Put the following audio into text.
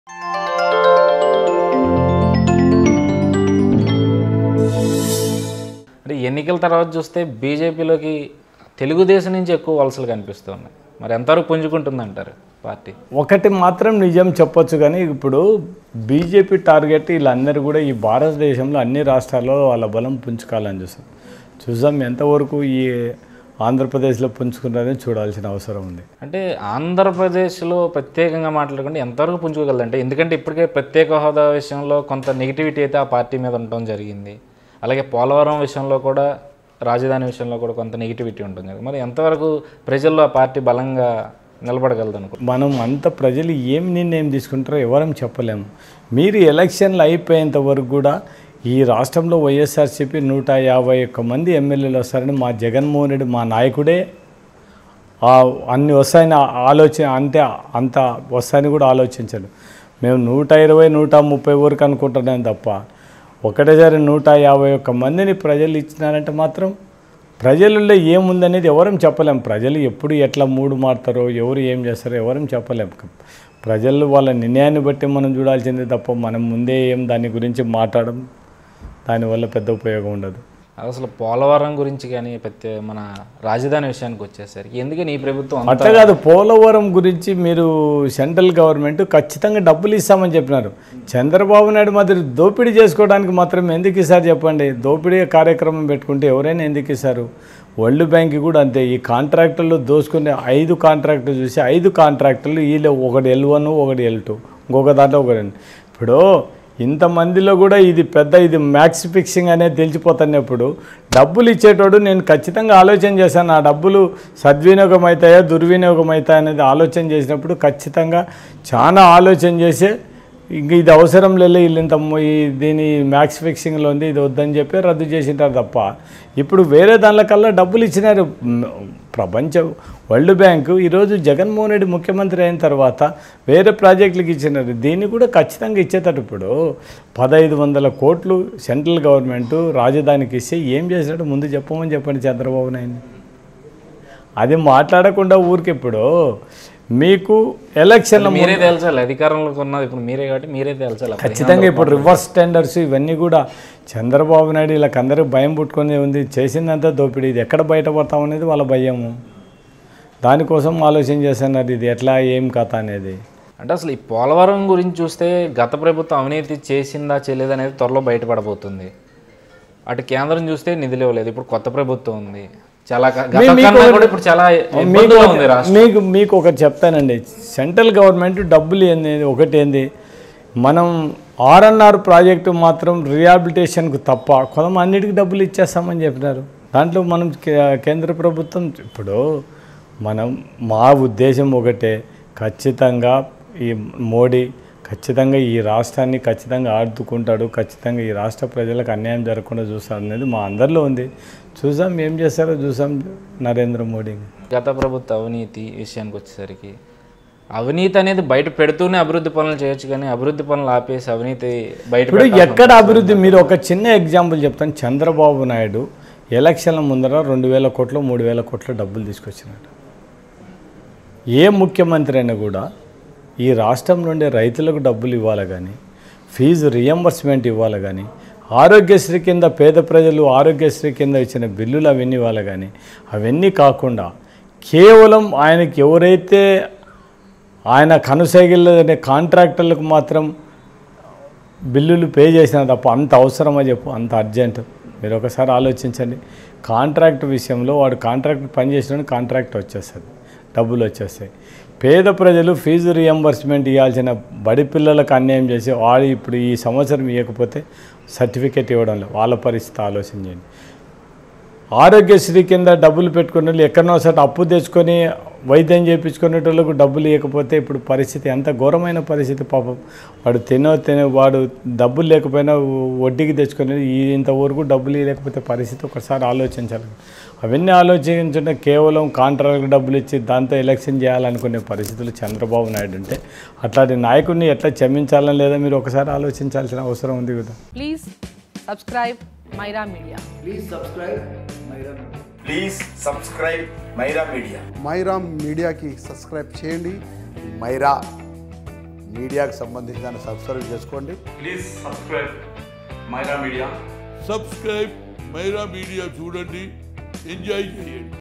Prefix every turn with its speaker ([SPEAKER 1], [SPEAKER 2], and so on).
[SPEAKER 1] అంటే ఎన్నికల తర్వాత చూస్తే బీజేపీలోకి తెలుగుదేశం నుంచి ఎక్కువ వలసలు కనిపిస్తున్నాయి మరి ఎంతవరకు పుంజుకుంటుంది అంటారు పార్టీ
[SPEAKER 2] ఒకటి మాత్రం నిజం చెప్పొచ్చు కానీ ఇప్పుడు బీజేపీ టార్గెట్ వీళ్ళందరూ కూడా ఈ భారతదేశంలో అన్ని రాష్ట్రాల్లో వాళ్ళ బలం పుంజుకోవాలని చూస్తాం చూసాం ఎంతవరకు ఈ ఆంధ్రప్రదేశ్లో పుంజుకుంటారని చూడాల్సిన అవసరం ఉంది
[SPEAKER 1] అంటే ఆంధ్రప్రదేశ్లో ప్రత్యేకంగా మాట్లాడుకుంటే ఎంతవరకు పుంజుకోగలదు అంటే ఎందుకంటే ఇప్పటికే ప్రత్యేక హోదా విషయంలో కొంత నెగిటివిటీ అయితే ఆ పార్టీ మీద ఉండటం జరిగింది అలాగే పోలవరం విషయంలో కూడా రాజధాని విషయంలో కూడా కొంత నెగిటివిటీ ఉంటుంది కదా మరి ఎంతవరకు ప్రజల్లో ఆ పార్టీ బలంగా నిలబడగలదు అనుకో
[SPEAKER 2] మనం అంత ప్రజలు ఏం నిర్ణయం తీసుకుంటారో ఎవరం చెప్పలేము మీరు ఎలక్షన్లు అయిపోయేంత వరకు కూడా ఈ రాష్ట్రంలో వైఎస్ఆర్సీపీ నూట యాభై ఒక్క మంది ఎమ్మెల్యేలు వస్తారని మా జగన్మోహన్ రెడ్డి మా నాయకుడే ఆ అన్ని వస్తాయని ఆలోచన అంతే అంత వస్తాయని కూడా ఆలోచించాడు మేము నూట ఇరవై నూట ముప్పై వరకు అనుకుంటున్నాం తప్ప ఒకటేసారి నూట యాభై ఒక్క మందిని ప్రజలు ఇచ్చినారంటే మాత్రం ప్రజలలో ఏముందనేది ఎవరం చెప్పలేం ప్రజలు ఎప్పుడు ఎట్లా మూడు మారుతారో ఎవరు ఏం చేస్తారో ఎవరం చెప్పలేం ప్రజలు వాళ్ళ నిర్ణయాన్ని బట్టి మనం చూడాల్సిందే తప్ప మనం ముందే ఏం దాని గురించి మాట్లాడడం దానివల్ల పెద్ద ఉపయోగం ఉండదు
[SPEAKER 1] అసలు పోలవరం గురించి కానీ ప్రత్యేక మన రాజధాని విషయానికి వచ్చేసరికి ఎందుకని ఈ ప్రభుత్వం అంత
[SPEAKER 2] అట్లా కాదు పోలవరం గురించి మీరు సెంట్రల్ గవర్నమెంట్ ఖచ్చితంగా డబ్బులు ఇస్తామని చెప్పినారు చంద్రబాబు నాయుడు మాదిరి దోపిడీ చేసుకోవడానికి మాత్రం ఎందుకు ఇస్తారు చెప్పండి దోపిడీ కార్యక్రమం పెట్టుకుంటే ఎవరైనా ఎందుకు ఇస్తారు వరల్డ్ బ్యాంక్ కూడా అంతే ఈ కాంట్రాక్టర్లు దోసుకునే ఐదు కాంట్రాక్టులు చూసి ఐదు కాంట్రాక్టర్లు వీళ్ళు ఒకటి ఎల్ వన్ ఒకటి ఎల్ టూ ఇంకొక దాంట్లో ఒకటి ఇప్పుడు ఇంతమందిలో కూడా ఇది పెద్ద ఇది మ్యాక్స్ ఫిక్సింగ్ అనేది తెలిసిపోతున్నప్పుడు డబ్బులు ఇచ్చేటోడు నేను ఖచ్చితంగా ఆలోచన చేశాను ఆ డబ్బులు సద్వినియోగం అవుతాయా దుర్వినియోగం అవుతాయా అనేది ఆలోచన చేసినప్పుడు ఖచ్చితంగా చాలా ఆలోచన చేసే ఇంక ఇది అవసరం లేదు వీళ్ళు ఇంత మొ- ఈ దీని మ్యాక్స్ ఫిక్సింగ్లో ఉంది ఇది వద్దని చెప్పి రద్దు చేసింటారు తప్ప ఇప్పుడు వేరే దానికల్లా డబ్బులు ఇచ్చినారు మ్, ప్రపంచ వరల్డ్ బ్యాంకు ఈరోజు జగన్మోహన్ రెడ్డి ముఖ్యమంత్రి అయిన తర్వాత వేరే ప్రాజెక్టులకు ఇచ్చినారు దీన్ని కూడా ఖచ్చితంగా ఇచ్చేటట్టు ఇప్పుడు పదహైదు వందల కోట్లు సెంట్రల్ గవర్నమెంట్ రాజధానికి ఇస్తే ఏం చేసినట్టు ముందు చెప్పమని చెప్పండి చంద్రబాబు నాయుడు అది మాట్లాడకుండా ఊరికి ఇప్పుడు మీకు ఎలక్షన్ల
[SPEAKER 1] మీరే తేల్చాలి అధికారంలోకి ఉన్నది ఇప్పుడు మీరే కాబట్టి మీరే తేల్చాలి
[SPEAKER 2] ఖచ్చితంగా ఇప్పుడు రివర్స్ టెండర్స్ ఇవన్నీ కూడా చంద్రబాబు నాయుడు వీళ్ళకి అందరూ భయం పుట్టుకొని ఉంది చేసిందంతా దోపిడీ ఇది ఎక్కడ బయటపడతాం అనేది వాళ్ళ భయము దానికోసం ఆలోచన చేస్తున్నారు ఇది ఎట్లా ఏం కథ అనేది
[SPEAKER 1] అంటే అసలు ఈ పోలవరం గురించి చూస్తే గత ప్రభుత్వం అవినీతి చేసిందా చేయలేదా అనేది త్వరలో బయటపడబోతుంది అటు కేంద్రం చూస్తే నిధులు ఇవ్వలేదు ఇప్పుడు కొత్త ప్రభుత్వం ఉంది చాలా క- గత కన్నా కూడా ఇప్పుడు చాలా ఇబ్బందులు ఉంది రాష్ట్రం
[SPEAKER 2] మీకు మీకు ఒకటి చెప్తానండి సెంట్రల్ గవర్నమెంట్ డబ్బులు ఏంది ఒకటి ఏంది మనం ఆర్ఎన్ఆర్ ప్రాజెక్టు మాత్రం రిహాబిలిటేషన్కు తప్ప కొంత అన్నిటికీ డబ్బులు ఇచ్చేస్తామని చెప్పినారు దాంట్లో మనం కే- కేంద్ర ప్రభుత్వం ఇప్పుడు మనం మా ఉద్దేశం ఒకటే ఖచ్చితంగా ఈ మోడీ ఖచ్చితంగా ఈ రాష్ట్రాన్ని ఖచ్చితంగా ఆడుకుంటాడు ఖచ్చితంగా ఈ రాష్ట్ర ప్రజలకు అన్యాయం జరగకుండా చూస్తాడు అనేది మా అందరిలో ఉంది చూసాం ఏం చేస్తారో చూసాం నరేంద్ర మోడీ
[SPEAKER 1] గత ప్రభుత్వ అవినీతి విషయానికి వచ్చేసరికి అవినీతి అనేది బయట పెడుతూనే అభివృద్ధి పనులు చేయొచ్చు కానీ అభివృద్ధి పనులు ఆపేసి అవినీతి బయట
[SPEAKER 2] ఇప్పుడు ఎక్కడ అభివృద్ధి మీరు ఒక చిన్న ఎగ్జాంపుల్ చెప్తాను చంద్రబాబు నాయుడు ఎలక్షన్ల ముందర రెండు వేల కోట్లు మూడు వేల కోట్ల డబ్బులు తీసుకొచ్చినాడు ఏ ముఖ్యమంత్రి అయినా కూడా ఈ రాష్ట్రం నుండి రైతులకు డబ్బులు ఇవ్వాలి కానీ ఫీజు రియంబర్స్మెంట్ ఇవ్వాలి కానీ ఆరోగ్యశ్రీ కింద పేద ప్రజలు ఆరోగ్యశ్రీ కింద ఇచ్చిన బిల్లులు అవన్నీ ఇవ్వాలి కానీ అవన్నీ కాకుండా కేవలం ఆయనకి ఎవరైతే ఆయన కనుసైగిల్లనే కాంట్రాక్టర్లకు మాత్రం బిల్లులు పే చేసినా తప్ప అంత అవసరమా చెప్పు అంత అర్జెంట్ మీరు ఒకసారి ఆలోచించండి కాంట్రాక్ట్ విషయంలో వాడు కాంట్రాక్ట్ పనిచేసిన కాంట్రాక్ట్ వచ్చేస్తుంది డబ్బులు వచ్చేస్తాయి పేద ప్రజలు ఫీజు రియంబర్స్మెంట్ ఇవ్వాల్సిన బడి పిల్లలకు అన్యాయం చేసి వాడు ఇప్పుడు ఈ సంవత్సరం ఇవ్వకపోతే సర్టిఫికేట్ ఇవ్వడం లేదు వాళ్ళ పరిస్థితి ఆలోచన చేయండి ఆరోగ్యశ్రీ కింద డబ్బులు పెట్టుకునే వాళ్ళు ఎక్కడనో ఒకసారి అప్పు తెచ్చుకొని వైద్యం చేయించుకునేటోళ్ళకు డబ్బులు ఇవ్వకపోతే ఇప్పుడు పరిస్థితి ఎంత ఘోరమైన పరిస్థితి పాపం వాడు తినో తినే వాడు డబ్బులు లేకపోయినా వడ్డీకి తెచ్చుకొని ఈ ఇంతవరకు డబ్బులు ఇవ్వలేకపోతే పరిస్థితి ఒకసారి ఆలోచించాలి అవన్నీ ఆలోచించడం కేవలం కాంట్రాక్ట్ డబ్బులు ఇచ్చి దాంతో ఎలక్షన్ చేయాలనుకునే పరిస్థితులు చంద్రబాబు నాయుడు ఉంటే అట్లాంటి నాయకుడిని ఎట్లా క్షమించాలని లేదా మీరు ఒకసారి ఆలోచించాల్సిన అవసరం ఉంది కదా
[SPEAKER 3] Please subscribe Myra Media.
[SPEAKER 4] Please subscribe Myra Media.
[SPEAKER 5] Please subscribe Myra Media
[SPEAKER 6] Myra మీడియాకి సబ్స్క్రైబ్ చేయండి
[SPEAKER 5] మైరా
[SPEAKER 6] మీడియాకు సంబంధించి దాన్ని సబ్స్క్రైబ్ చేసుకోండి
[SPEAKER 5] please subscribe Myra Media
[SPEAKER 7] subscribe Myra Media చూడండి ఎంజాయ్ చేయండి